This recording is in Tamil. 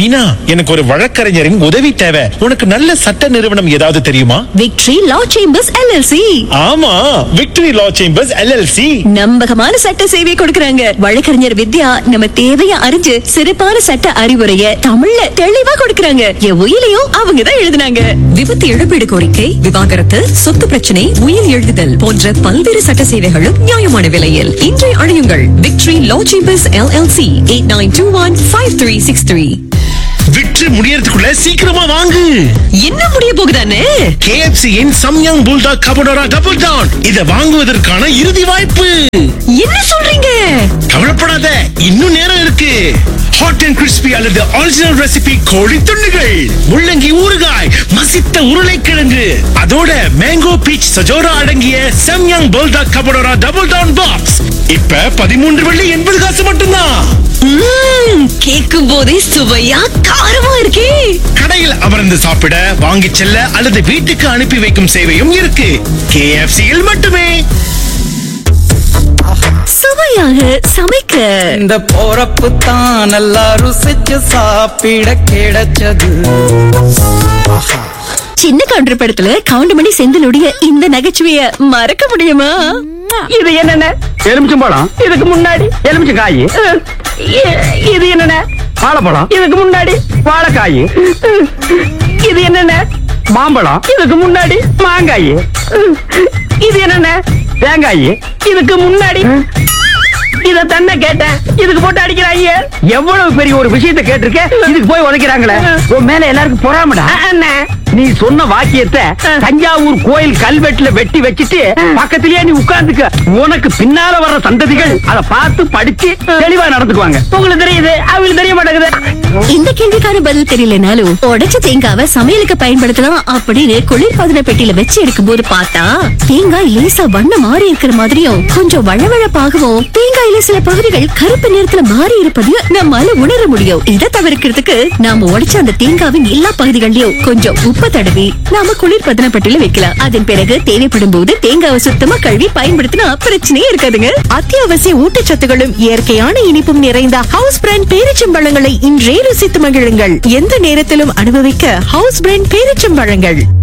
மீனா எனக்கு ஒரு வழக்கறிஞரின் உதவி தேவை உனக்கு நல்ல சட்ட நிறுவனம் ஏதாவது தெரியுமா விக்டரி லா சேம்பர்ஸ் எல்எல்சி ஆமா விக்டரி லா சேம்பர்ஸ் எல்எல்சி நம்பகமான சட்ட சேவை கொடுக்கறாங்க வழக்கறிஞர் வித்யா நம்ம தேவைய அறிஞ்சு சிறப்பான சட்ட அறிவுரைய தமிழ்ல தெளிவா கொடுக்கறாங்க என் உயிலையும் அவங்க தான் எழுதுனாங்க விபத்து இழப்பீடு கோரிக்கை விவாகரத்து சொத்து பிரச்சனை உயிர் எழுதுதல் போன்ற பல்வேறு சட்ட சேவைகளும் நியாயமான விலையில் இன்றை அழையுங்கள் Victory Law Chambers LLC eight nine two one five three six three விற்று முடியறதுக்குள்ள சீக்கிரமா வாங்கு என்ன முடிய போகுதானே KFC இன் சம்யங் புல்டா கபடோரா டபுள் டவுன் இதை வாங்குவதற்கான இறுதி வாய்ப்பு என்ன சொல்றீங்க கவலைப்படாத இன்னும் நேரம் இருக்கு ஹாட் அண்ட் கிறிஸ்பி அல்லது ஒரிஜினல் ரெசிபி கோழி துண்டுகள் முள்ளங்கி ஊறுகாய் மசித்த உருளைக்கிழங்கு அதோட மேங்கோ பீச் சஜோரா அடங்கிய சம்யங் போல்டா கபடோரா டபுள் டவுன் பாக்ஸ் இப்ப பதிமூன்று வெள்ளி எண்பது காசு மட்டும்தான் கேட்கும் போதே சுவையா காரமா இருக்கே கடையில் அமர்ந்து சாப்பிட வாங்கிச் செல்ல அல்லது வீட்டுக்கு அனுப்பி வைக்கும் சேவையும் இருக்கு KFC யில் மட்டுமே சுவையாக சமைக்க இந்த போறப்பு தான் நல்லா ருசிச்சு சாப்பிட கிடைச்சது சின்ன கவுண்டர் படத்துல கவுண்டமணி செந்திலுடைய இந்த நகைச்சுவைய மறக்க முடியுமா இது என்னென்ன எலுமிச்சம்பழம் இதுக்கு முன்னாடி எலுமிச்சங்காய் இது என்னென்ன வாழைப்பழம் இதுக்கு முன்னாடி வாழைக்காய் இது என்னென்ன மாம்பழம் இதுக்கு முன்னாடி மாங்காய் இது என்னென்ன தேங்காய் இதுக்கு முன்னாடி இத தன்ன கேட்டேன் இதுக்கு போட்டு அடிக்கிறாங்க எவ்வளவு பெரிய ஒரு விஷயத்தை கேட்டிருக்க இதுக்கு போய் உதைக்கிறாங்களே உன் மேல எல்லாருக்கும் பொறாமடா நீ சொன்ன வாக்கியத்தை தஞ்சாவூர் கோயில் கல்வெட்டுல வெட்டி வச்சிட்டு பக்கத்திலேயே நீ உட்கார்ந்துக்க உனக்கு பின்னால வர்ற சந்ததிகள் அத பார்த்து படிச்சு தெளிவா நடந்துக்குவாங்க உங்களுக்கு தெரியுது அவங்களுக்கு தெரிய மாட்டேங்குது இந்த கேள்விக்கான பதில் தெரியலனாலும் உடைச்ச தேங்காவை சமையலுக்கு பயன்படுத்தலாம் அப்படின்னு குளிர்பதன பெட்டியில வச்சு எடுக்கும்போது பார்த்தா தேங்காய் லேசா வண்ணம் மாறி இருக்கிற மாதிரியும் கொஞ்சம் வழவழப்பாகவும் தேங்காயில சில பகுதிகள் கருப்பு நிறத்துல மாறி இருப்பதையும் நம்மால உணர முடியும் இதை தவிர்க்கிறதுக்கு நாம உடைச்ச அந்த தேங்காவின் எல்லா பகுதிகளிலும் கொஞ்சம் உப்பு தடவி நாம குளிர்பதன பெட்டியில வைக்கலாம் அதன் பிறகு தேவைப்படும் போது தேங்காவை சுத்தமா கழுவி பயன்படுத்தினா பிரச்சனையே இருக்காதுங்க அத்தியாவசிய ஊட்டச்சத்துகளும் இயற்கையான இனிப்பும் நிறைந்த ஹவுஸ் பிராண்ட் பேரிச்சம்பழங்களை இன்றே ருசித்து மகிழுங்கள் எந்த நேரத்திலும் அனுபவிக்க ஹவுஸ் பிராண்ட் பேரிச்சம்பழங்கள்